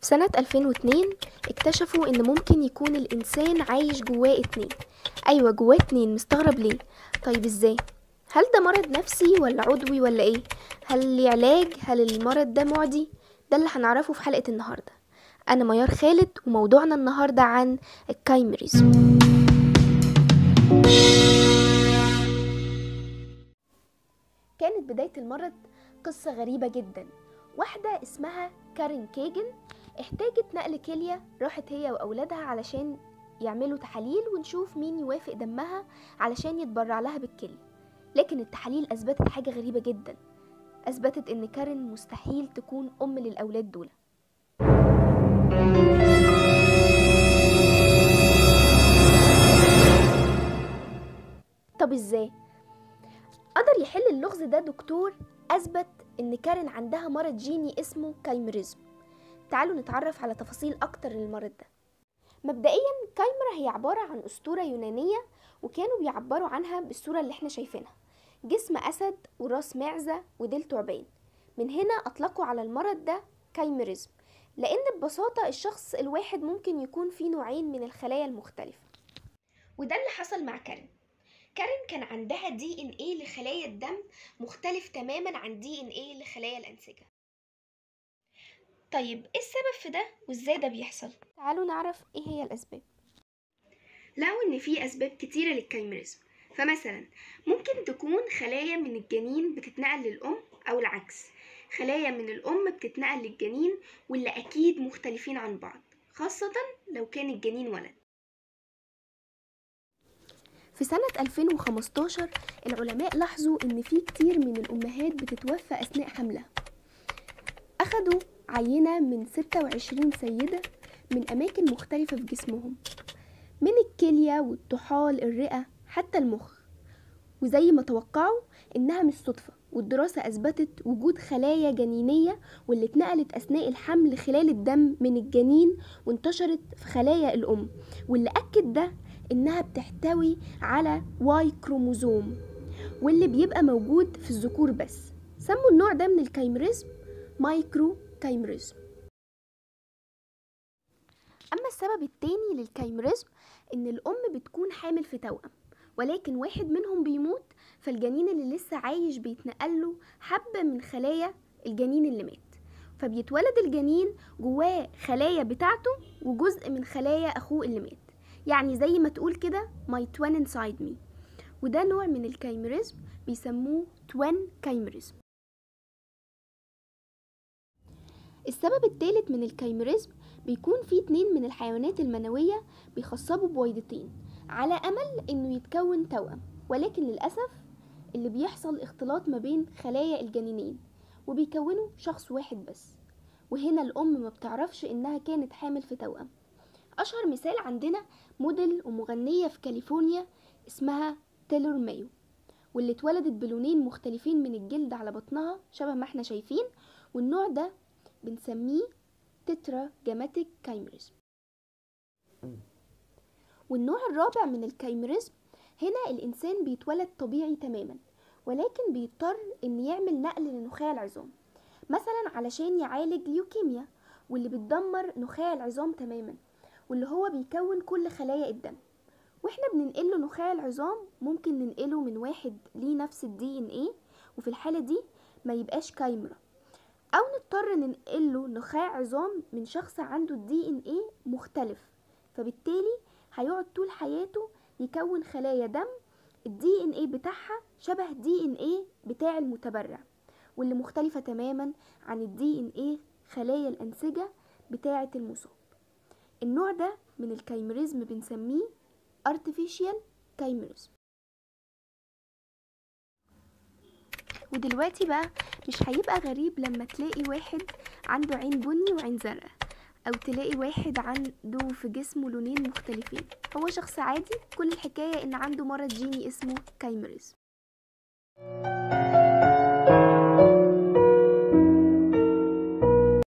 في سنة 2002 اكتشفوا ان ممكن يكون الانسان عايش جواه اتنين ايوه جواه اتنين مستغرب ليه طيب ازاي هل ده مرض نفسي ولا عضوي ولا ايه هل ليه علاج هل المرض ده معدي ده اللي هنعرفه في حلقة النهاردة انا ميار خالد وموضوعنا النهاردة عن الكايمريزم كانت بداية المرض قصة غريبة جدا واحدة اسمها كارين كيجن احتاجت نقل كلية راحت هي وأولادها علشان يعملوا تحاليل ونشوف مين يوافق دمها علشان يتبرع لها بالكلية لكن التحاليل أثبتت حاجة غريبة جدا أثبتت إن كارين مستحيل تكون أم للأولاد دول طب ازاي قدر يحل اللغز ده دكتور اثبت ان كارين عندها مرض جيني اسمه كايمريزم تعالوا نتعرف على تفاصيل اكتر للمرض ده مبدئيا كايمرا هي عبارة عن أسطورة يونانية وكانوا بيعبروا عنها بالصورة اللي احنا شايفينها جسم أسد وراس معزة وديل تعبان من هنا أطلقوا على المرض ده كايمريزم لأن ببساطة الشخص الواحد ممكن يكون فيه نوعين من الخلايا المختلفة وده اللي حصل مع كارين كارين كان عندها دي ان ايه لخلايا الدم مختلف تماما عن دي ان ايه لخلايا الانسجه طيب ايه السبب في ده وازاي ده بيحصل تعالوا نعرف ايه هي الاسباب لقوا ان في اسباب كتيره للكايمريزم فمثلا ممكن تكون خلايا من الجنين بتتنقل للام او العكس خلايا من الام بتتنقل للجنين واللي اكيد مختلفين عن بعض خاصه لو كان الجنين ولد في سنة 2015 العلماء لاحظوا إن في كتير من الأمهات بتتوفى أثناء حملها أخدوا عينة من 26 سيدة من أماكن مختلفة في جسمهم من الكلية والطحال الرئة حتى المخ وزي ما توقعوا إنها مش صدفة والدراسة أثبتت وجود خلايا جنينية واللي اتنقلت أثناء الحمل خلال الدم من الجنين وانتشرت في خلايا الأم واللي أكد ده إنها بتحتوي على واي كروموزوم واللي بيبقى موجود في الذكور بس سموا النوع ده من الكايمريزم مايكرو كايمريزم أما السبب التاني للكايمريزم إن الأم بتكون حامل في توأم ولكن واحد منهم بيموت فالجنين اللي لسه عايش بيتنقله حبة من خلايا الجنين اللي مات فبيتولد الجنين جواه خلايا بتاعته وجزء من خلايا أخوه اللي مات يعني زي ما تقول كده my twin inside me وده نوع من الكايمريزم بيسموه twin كايمريزم السبب الثالث من الكايمريزم بيكون في اتنين من الحيوانات المنوية بيخصبوا بويضتين على أمل إنه يتكون توأم ولكن للأسف اللي بيحصل اختلاط ما بين خلايا الجنينين وبيكونوا شخص واحد بس وهنا الأم ما بتعرفش إنها كانت حامل في توأم أشهر مثال عندنا موديل ومغنية في كاليفورنيا اسمها تيلور مايو واللي اتولدت بلونين مختلفين من الجلد على بطنها شبه ما احنا شايفين والنوع ده بنسميه تترا جاماتيك كايمريزم والنوع الرابع من الكايمريزم هنا الإنسان بيتولد طبيعي تماما ولكن بيضطر إن يعمل نقل لنخاع العظام مثلا علشان يعالج ليوكيميا واللي بتدمر نخاع العظام تماما واللي هو بيكون كل خلايا الدم واحنا بننقله نخاع العظام ممكن ننقله من واحد ليه نفس الدي ان ايه وفي الحالة دي ما يبقاش كايمرا او نضطر ننقله نخاع عظام من شخص عنده الدي ان ايه مختلف فبالتالي هيقعد طول حياته يكون خلايا دم الدي ان ايه بتاعها شبه دي ان ايه بتاع المتبرع واللي مختلفة تماما عن الدي ان ايه خلايا الانسجة بتاعة المصاب النوع ده من الكايمريزم بنسميه artificial chimerism ودلوقتي بقى مش هيبقى غريب لما تلاقي واحد عنده عين بني وعين زرقاء او تلاقي واحد عنده في جسمه لونين مختلفين هو شخص عادي كل الحكاية ان عنده مرض جيني اسمه كايمريزم